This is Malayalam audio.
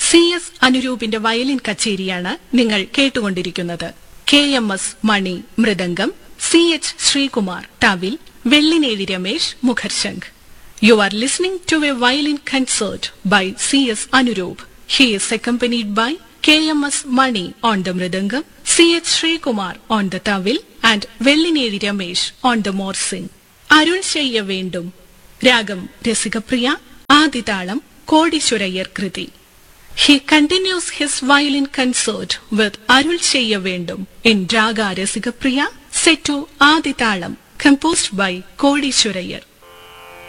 സി എസ് അനുരൂപിന്റെ വയലിൻ കച്ചേരിയാണ് നിങ്ങൾ കേട്ടുകൊണ്ടിരിക്കുന്നത് കെ എം എസ് മണി മൃദംഗം സി എച്ച് ശ്രീകുമാർ തവിൽ വെള്ളിനേഴി രമേശ് മുഖർശംഖ് you are listening to a violin concert by C S Anuroop he is accompanied by KMS Mani on the Mridangam, C.H. Srikumar on the Tavil and Vellineri Ramesh on the Morsing. അരുൾ ചെയ്യ വേണ്ടും രാഗം രസികപ്രിയ ആദിതാളം കോടീശ്വരയ്യർ കൃതി He continues his violin concert with Arul Cheya Vendum in Raga Rasigapriya set to Aditalam composed by Kodishwarayar.